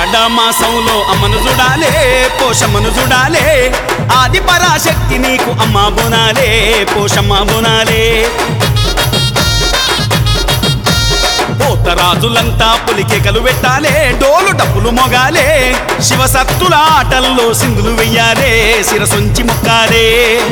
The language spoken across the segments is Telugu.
ఆషాఢ మాసంలో అమ్మను చూడాలే పోషమ్మను చూడాలే ఆది పరాశక్తి నీకు అమ్మ బోనాలే పోషమ్మ బోనాలే పోతరాజులంతా పులికెకలు పెట్టాలే డోలు డప్పులు మొగాలే శివసత్తుల ఆటల్లో సింధులు వెయ్యాలే శిరసొంచి మొక్కాలే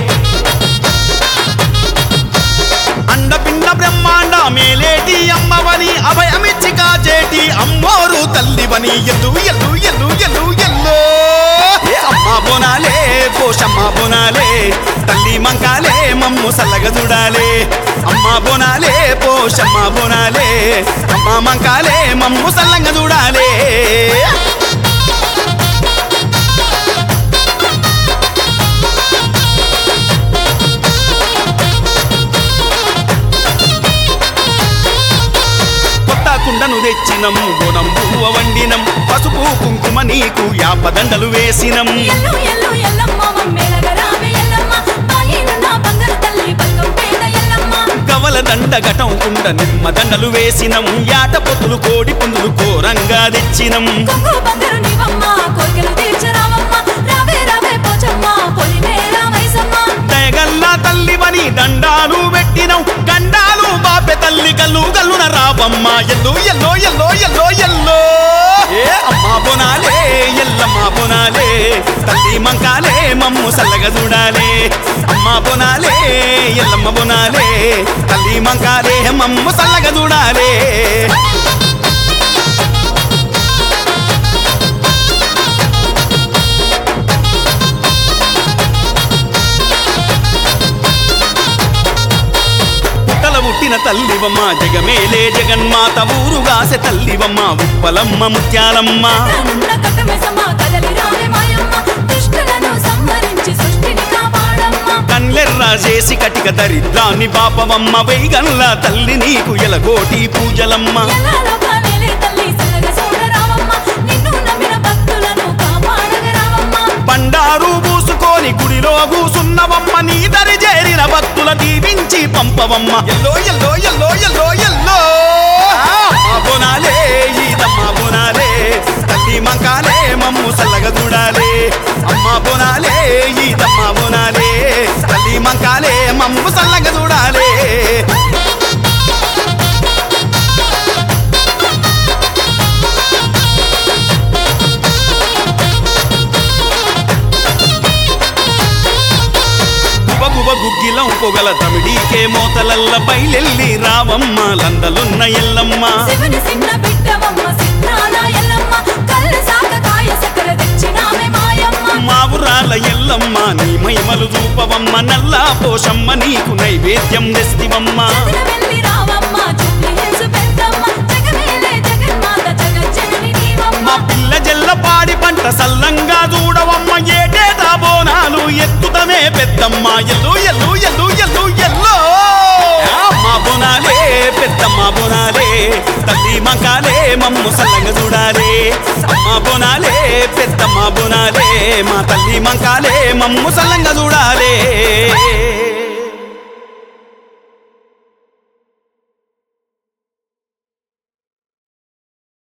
అండపిండ బ్రహ్మాండ మేలేటి అమ్మవని అభయమిచ్చి కాచేటి అమ్మోరు తల్లివని ఎల్లు ఎల్లు ఎల్లు ఎల్లు ఎల్లు అమ్మ బోనాలే పోషమ్మ బోనాలే తల్లి మంకాలే మమ్ము సల్లగ చూడాలే అమ్మ బోనాలే పోషమ్మ బోనాలే అమ్మ మంకాలే మమ్ము సల్లంగా చూడాలే కొత్త కుండను తెచ్చినం గుణం పువ్వ వండినం పసుపు కుంకుమ నీకు యాపదండలు వేసినం ఎల్లు ఎల్లు ఎల్లమ్మ మమ్మేలగరావే ఎల్లమ్మ బాయినున్న బంగారు తల్లి బతుకం పేద ఎల్లమ్మ గవల దండ ఘటం కుండ నిమ్మ దండలు వేసినం యాట పొత్తులు కోడి పుందులు కోరంగా తెచ్చినం కొంగు బంగారు నీవమ్మ కోరికలు తీర్చరావమ్మ రావే రావే పోచమ్మ పొలిమే రామైసమ్మ దయగల్లా తల్లివని దండాలు పెట్టినం గండాలు బాపె తల్లి కల్లు గల్లున రావమ్మ ఎల్లు ఎల్లో ఎల్లో ఎల్లో ఎల్లో ఏ అమ్మ బోనాలే ఎల్లమ్మ బోనాలే తల్లి మంకాలే మమ్ము సల్లగా చూడాలే అమ్మ బోనాలే ఎల్లమ్మ బోనాలే తల్లి మంకాలే మమ్ము సల్లగా చూడాలే పుట్టల పుట్టిన తల్లివమ్మ జగమేలే జగన్మాత ఊరుగాసె తల్లివమ్మ ఉప్పలమ్మ ముత్యాలమ్మ రానున్న కట్టమెసమ్మ కదలి రావే మాయమ్మ దుష్టులను సంహరించి సృష్టిని కాపాడమ్మ కన్లెర్రా చేసి కటిక దరిద్రాన్ని పాపవమ్మ వైగన్ల తల్లి నీకు ఎలగోటి పూజలమ్మ ఎలా లోకాలేలే తల్లి సల్లగా చూడరావమ్మ నిన్ను నమ్మిన భక్తులను కాపాడగరావమ్మ బండారు పూసుకొని గుడిలో కూసున్నవమ్మ నీ దరి చేరిన భక్తుల దీవించి పంపవమ్మ ఎల్లో ఎల్లో ఎల్లో ఎల్లో ఎల్లో అమ్మ బోనాలే ఈదమ్మ బోనాలే తల్లి మంకాలే మమ్ము సల్లగా చూడాలే అమ్మ బోనాలే ఈదమ్మ బోనాలే తల్లి మంకాలే మమ్ము సల్లగా చూడాలే గుబగుబ గుగ్గిలం పొగల తమిడికే మోతలల్ల బయలెల్లి రావమ్మ లందలున్న ఎల్లమ్మ శివుని చిన్న బిడ్డవమ్మ సిద్ధాల ఎల్లమ్మ కళ్ళు సాక కాయ సకల తెచ్చినామే మాయమ్మ మా ఊరాల ఎల్లమ్మ నీ మహిమలు చూపవమ్మ నల్లా పోషమ్మ నీకు నైవేద్యం తెస్తివమ్మ చదిన వెళ్ళి రావమ్మ చుట్టి హిల్స్ పెద్దమ్మ జగమేలే జగన్మాత జగజ్జనని నీవమ్మ మా పిల్ల జల్ల పాడి పంట సల్లంగా చూడవమ్మ ఏటేటా బోనాలు ఎత్తుతమే పెద్దమ్మ ఎల్లు ఎల్లు ఎల్లు ఎల్లు ఎల్లో మా బోనాలే పెద్దమ్మ బోనాలే తల్లి మంకాలే మమ్ము సల్లంగా చూడాలే అమ్మ బోనాలే పెద్దమ్మ బోనాలే మా తల్లి మంకాలే మమ్ము సల్లంగా చూడాలే